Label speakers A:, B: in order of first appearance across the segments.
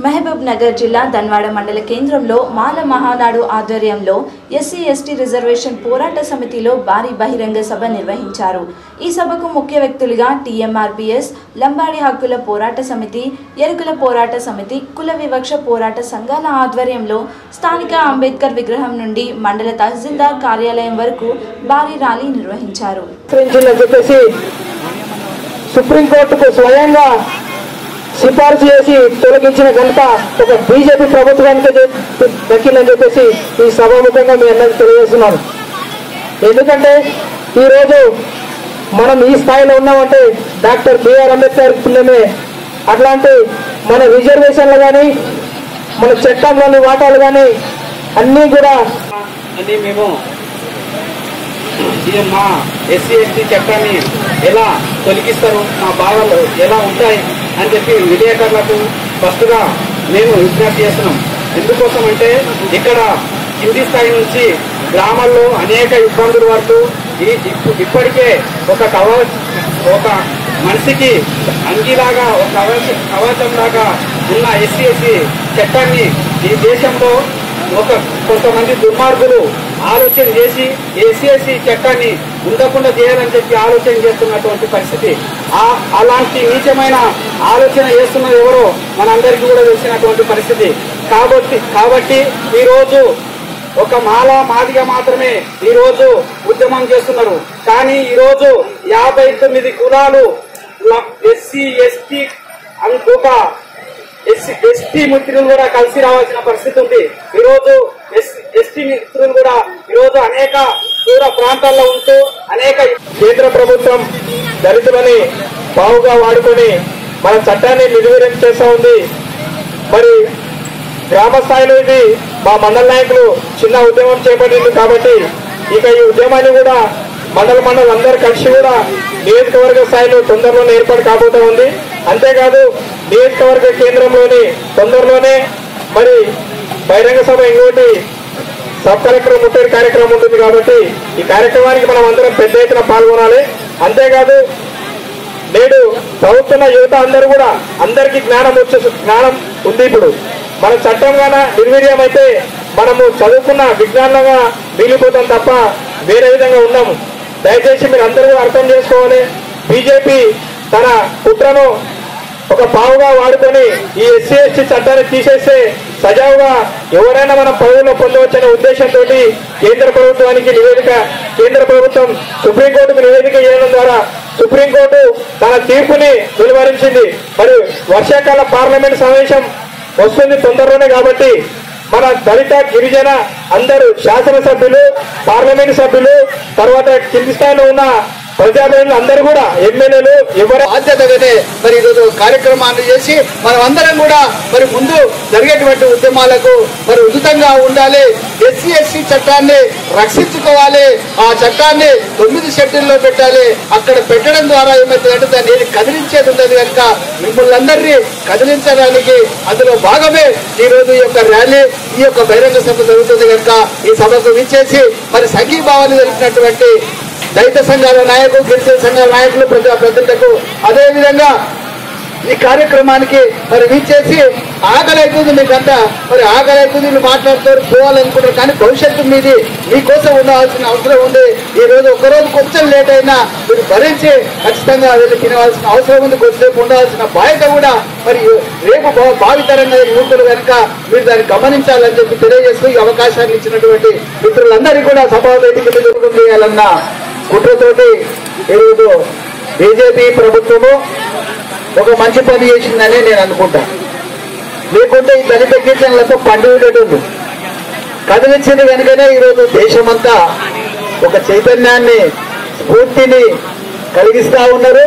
A: మహబూబ్ నగర్ జిల్లా ధన్వాడ మండల కేంద్రంలో మాల మహానాడు ఆధ్వర్యంలో ఎస్సీ ఎస్టీ రిజర్వేషన్ పోరాట సమితిలో భారీ బహిరంగ సభ నిర్వహించారు ఈ సభకు ముఖ్య వ్యక్తులుగా టీఎంఆర్పిఎస్ లంబాడి హక్కుల పోరాట సమితి ఎరుకుల పోరాట సమితి కుల వివక్ష పోరాట సంఘాల ఆధ్వర్యంలో స్థానిక అంబేద్కర్ విగ్రహం నుండి మండల తహసీల్దార్ కార్యాలయం వరకు భారీ ర్యాలీ నిర్వహించారు
B: విస్తరించిందని చెప్పేసి సుప్రీంకోర్టుకు స్వయంగా సిఫార్సు చేసి తొలగించిన ఘనత ఒక బీజేపీ ప్రభుత్వానికి ద- దక్కిందని చెప్పేసి ఈ సభాముఖంగా మీ అందరికీ తెలియజేస్తున్నాను ఎందుకంటే ఈరోజు మనం ఈ స్థాయిలో ఉన్నామంటే డాక్టర్ బిఆర్ అంబేద్కర్ పుణ్యమే అట్లాంటి మన రిజర్వేషన్లు కానీ మన చట్టంలోని వాటాలు కానీ అన్నీ కూడా
C: అని మేము ఇది మా ఎస్సీ ఎస్టీ చట్టాన్ని ఎలా తొలగిస్తారు మా భావాలు ఎలా ఉంటాయి అని చెప్పి విలేకరులకు ఫస్ట్గా మేము విజ్ఞప్తి చేస్తున్నాం ఎందుకోసం అంటే ఇక్కడ కింది స్థాయి నుంచి గ్రామాల్లో అనేక ఇబ్బందులు పడుతూ ఈ- ఇప్పు- ఇప్పటికే ఒక కవచ ఒక మనిషికి అంగిలాగా ఒక కవచ కవచం లాగా ఉన్న ఎస్సీ ఎస్సీ చట్టాన్ని ఈ దేశంలో ఒక కొంతమంది దుర్మార్గులు ఆలోచన చేసి ఎస్సీఎస్సీ చట్టాన్ని ఉండకుండా చేయాలని చెప్పి ఆలోచన చేస్తున్నటువంటి పరిస్థితి ఆ అలాంటి నీచమైన ఆలోచన చేస్తున్నది ఎవరో మనందరికీ కూడా తెలిసినటువంటి పరిస్థితి కాబట్టి కాబట్టి ఈ రోజు ఒక మాల మాదిగా మాత్రమే ఈ రోజు ఉద్యమం చేస్తున్నారు కానీ ఈ రోజు యాభై తొమ్మిది కులాలు ఎస్సీ ఎస్టీ ఒక ఎస్సీ ఎస్టీ మిత్రులు కూడా కలిసి రావాల్సిన పరిస్థితి ఉంది ఈ రోజు ఎస్టీ మిత్రులు కూడా ఈ రోజు అనేక దూర ప్రాంతాల్లో ఉంటూ అనేక
B: కేంద్ర ప్రభుత్వం దళితులని బావుగా వాడుకొని మన చట్టాన్ని నిర్వీర్యం చేస్తా ఉంది మరి గ్రామ స్థాయిలో ఇది మా మండల నాయకులు చిన్న ఉద్యమం చేపట్టింది కాబట్టి ఇక ఈ ఉద్యమాన్ని కూడా మండల మండలం అందరూ కలిసి కూడా నియోజకవర్గ స్థాయిలో తొందరలోనే ఏర్పాటు కాబోతా ఉంది అంతేకాదు నియోజకవర్గ కేంద్రంలోని తొందరలోనే మరి బహిరంగ సభ ఇంకోటి సబ్ కలెక్టర్ ముట్టడి కార్యక్రమం ఉంటుంది కాబట్టి ఈ కార్యక్రమానికి మనం అందరం పెద్ద ఎత్తున పాల్గొనాలి అంతేకాదు నేడు చదువుతున్న యువత అందరూ కూడా అందరికీ జ్ఞానం వచ్చే జ్ఞానం ఉంది ఇప్పుడు మన చట్టంగాన నిర్వీర్యం అయితే మనము చదువుకున్న విజ్ఞానంగా మిగిలిపోతాం తప్ప వేరే విధంగా ఉన్నాము దయచేసి మీరు అందరూ కూడా అర్థం చేసుకోవాలి బీజేపీ తన కుట్రను ఒక పావుగా వాడుకొని ఈ ఎస్సీ ఎస్టీ చట్టాన్ని తీసేస్తే సజావుగా ఎవరైనా మనం పదవుల్లో పొందవచ్చనే ఉద్దేశంతో కేంద్ర ప్రభుత్వానికి నివేదిక కేంద్ర ప్రభుత్వం సుప్రీంకోర్టుకు నివేదిక చేయడం ద్వారా సుప్రీంకోర్టు తన తీర్పుని వెలువరించింది మరి వర్షాకాల పార్లమెంట్ సమావేశం వస్తుంది తొందరలోనే కాబట్టి మన దళిత గిరిజన అందరూ శాసనసభ్యులు పార్లమెంట్ సభ్యులు తర్వాత కింది స్థాయిలో ఉన్న ప్రజాప్రతినిధులు అందరూ కూడా ఎమ్మెల్యేలు ఎవరు
D: బాధ్యతగానే మరి ఈరోజు కార్యక్రమాన్ని చేసి మనం అందరం కూడా మరి ముందు జరిగేటువంటి ఉద్యమాలకు మరి ఉచితంగా ఉండాలి ఎస్సీ ఎస్సీ చట్టాన్ని రక్షించుకోవాలి ఆ చట్టాన్ని తొమ్మిది షెడ్యూల్లో పెట్టాలి అక్కడ పెట్టడం ద్వారా ఏమవుతుందంటే దాన్ని ఏది కదిలించేది ఉండదు కనుక మిమ్మల్ని అందరినీ కదిలించడానికి అందులో భాగమే ఈ రోజు ఈ యొక్క ర్యాలీ ఈ యొక్క బహిరంగ సభ జరుగుతుంది కనుక ఈ సభకు విచ్చేసి మరి సంఘీభావాన్ని తెలిపినటువంటి దళిత సంఘాల నాయకులు గిరిజన సంఘాల నాయకులు ప్రజా ప్రతినిధులకు అదే విధంగా ఈ కార్యక్రమానికి మరి వీచేసి ఆకలి అవుతుంది మీకంతా మరి ఆకలి అవుతుంది మీరు మాట్లాడుతారు పోవాలనుకుంటారు కానీ భవిష్యత్తు మీది మీకోసం ఉండాల్సిన అవసరం ఉంది ఈ రోజు ఒక్కరోజు కొంచెం లేట్ అయినా మీరు భరించి ఖచ్చితంగా వెళ్ళి తినవలసిన అవసరం ఉంది కొద్దిసేపు ఉండాల్సిన బాధ్యత కూడా మరి రేపు భా- భావితరంగా యువకులు కనుక మీరు దాన్ని గమనించాలని చెప్పి తెలియజేస్తూ ఈ అవకాశాన్ని ఇచ్చినటువంటి మిత్రులందరికీ కూడా సభా వేదిక మీద చేయాలన్న కుట్రతోటి ఈరోజు బీజేపీ ప్రభుత్వము ఒక మంచి పని చేసిందని నేను అనుకుంటా లేకుంటే ఈ దళిత గిరిజనులతో పండుగేటట్టు కదిలించింది కనుకనే ఈరోజు దేశమంతా ఒక చైతన్యాన్ని స్ఫూర్తిని కలిగిస్తా ఉన్నారు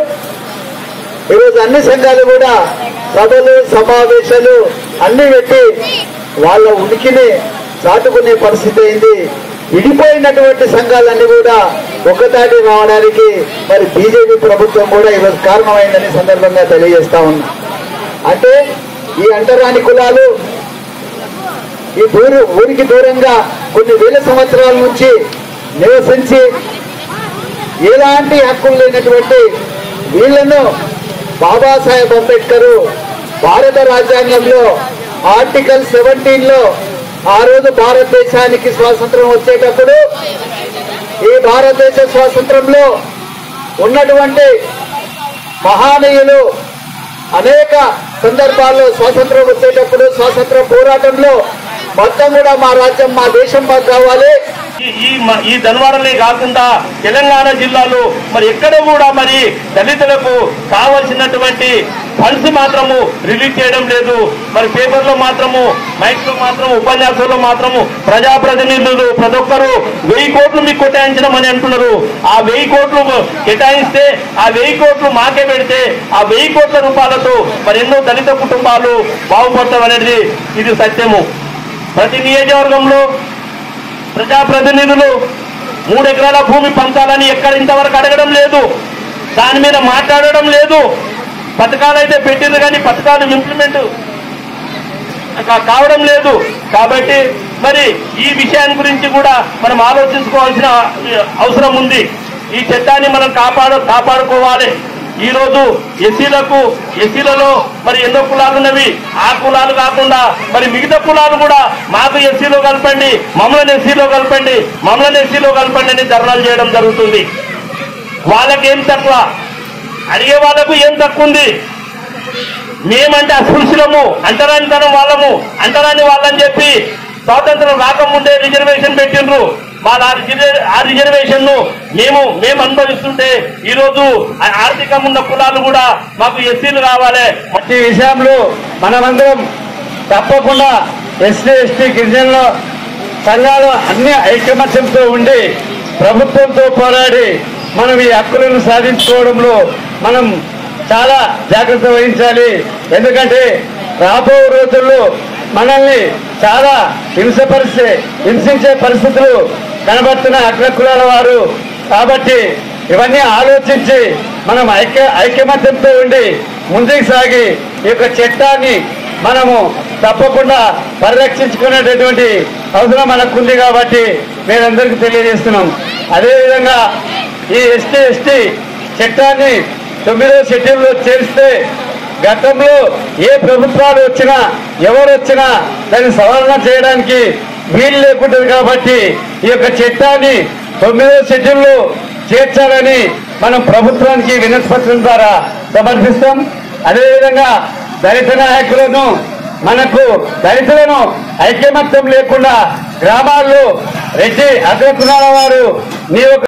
D: ఈరోజు అన్ని సంఘాలు కూడా సభలు సమావేశాలు అన్ని పెట్టి వాళ్ళ ఉనికిని చాటుకునే పరిస్థితి అయింది విడిపోయినటువంటి సంఘాలన్నీ కూడా ఒకతాటి రావడానికి మరి బీజేపీ ప్రభుత్వం కూడా ఈరోజు కారణమైందని సందర్భంగా తెలియజేస్తా ఉన్నా అంటే ఈ అంటరాని కులాలు ఈ దూరు ఊరికి దూరంగా కొన్ని వేల సంవత్సరాల నుంచి నివసించి ఎలాంటి హక్కులు లేనటువంటి వీళ్లను బాబాసాహెబ్ అంబేద్కర్ భారత రాజ్యాంగంలో ఆర్టికల్ సెవెంటీన్ లో ఆ రోజు భారతదేశానికి స్వాతంత్రం వచ్చేటప్పుడు ఈ భారతదేశ స్వాతంత్రంలో ఉన్నటువంటి మహానీయులు అనేక సందర్భాల్లో స్వాతంత్రం వచ్చేటప్పుడు స్వాతంత్ర పోరాటంలో మొత్తం కూడా మా రాజ్యం మా దేశం మాకు కావాలి
E: ఈ- ఈ మ- ఈ ధన్వాడలే కాకుండా తెలంగాణ జిల్లాలో మరి ఎక్కడ కూడా మరి దళితులకు కావలసినటువంటి ఫండ్స్ మాత్రము రిలీజ్ చేయడం లేదు మరి పేపర్లో మాత్రము మైక్ లో మాత్రము ఉపన్యాసంలో మాత్రము ప్రజాప్రతినిధులు ప్రతి ఒక్కరు వెయ్యి కోట్లు మీకు కేటాయించడం అని అంటున్నారు ఆ వెయ్యి కోట్లు కేటాయిస్తే ఆ వెయ్యి కోట్లు మాకే పెడితే ఆ వెయ్యి కోట్ల రూపాయలతో మరి ఎన్నో దళిత కుటుంబాలు బాగుపడతాం అనేది ఇది సత్యము ప్రతి నియోజకవర్గంలో ప్రజాప్రతినిధులు మూడు ఎకరాల భూమి పంచాలని ఎక్కడ ఇంతవరకు అడగడం లేదు దాని మీద మాట్లాడడం లేదు పథకాలు అయితే పెట్టింది కానీ పథకాలు ఇంప్లిమెంట్ కా- కావడం లేదు కాబట్టి మరి ఈ విషయాన్ని గురించి కూడా మనం ఆలోచించుకోవాల్సిన అవసరం ఉంది ఈ చట్టాన్ని మనం కాపాడు కాపాడుకోవాలి ఈ రోజు ఎస్సీలకు ఎస్సీలలో మరి ఎన్నో కులాలు ఉన్నవి ఆ కులాలు కాకుండా మరి మిగతా కులాలు కూడా మాకు ఎస్సీలో కలపండి మమ్మల్ని ఎస్సీలో కలపండి మమ్మల్ని ఎస్సీలో కలపండి అని ధర్నాలు చేయడం జరుగుతుంది వాళ్ళకేం తక్కువ అడిగే వాళ్ళకు ఏం తక్కువ ఉంది మేమంటే అస్పృశ్యులము అంటరానితనం వాళ్ళము అంటరాని వాళ్ళని చెప్పి స్వాతంత్రం రాకముందే రిజర్వేషన్ పెట్టిండ్రు వాళ్ళ ఆ రిజర్వే- ఆ రిజర్వేషన్ ను మేము మేము అనుభవిస్తుంటే ఈ రోజు ఆ- ఆర్థికంగా ఉన్న కులాలు కూడా మాకు ఎస్సీలు కావాలి
F: ఈ విషయంలో మనమందరం తప్పకుండా ఎస్సీ ఎస్టీ గిరిజనుల సంఘాలు అన్ని ఐకమత్యంతో ఉండి ప్రభుత్వంతో పోరాడి మనం ఈ హక్కులను సాధించుకోవడంలో మనం చాలా జాగ్రత్త వహించాలి ఎందుకంటే రాబో రోజుల్లో మనల్ని చాలా హింసపరిచే హింసించే పరిస్థితులు కనబడుతున్న అగ్ర కులాల వారు కాబట్టి ఇవన్నీ ఆలోచించి మనం ఐక్య ఐక్యమత్యంతో ఉండి ముందుకు సాగి ఈ యొక్క చట్టాన్ని మనము తప్పకుండా పరిరక్షించుకునేటటువంటి అవసరం మనకుంది కాబట్టి మీరందరికీ తెలియజేస్తున్నాం అదేవిధంగా ఈ ఎస్టీ ఎస్టీ చట్టాన్ని తొమ్మిదో షెడ్యూల్లో చేరిస్తే గతంలో ఏ ప్రభుత్వాలు వచ్చినా ఎవరు వచ్చినా దాన్ని సవరణ చేయడానికి వీలు లేకుంటుంది కాబట్టి ఈ యొక్క చట్టాన్ని తొమ్మిదో షెడ్యూల్లో చేర్చాలని మనం ప్రభుత్వానికి వినతి పత్రం ద్వారా సమర్పిస్తాం అదేవిధంగా దళిత నాయకులను మనకు దళితులను ఐక్యమత్యం లేకుండా గ్రామాల్లో రెడ్డి అగ్రకులాల వారు నీ యొక్క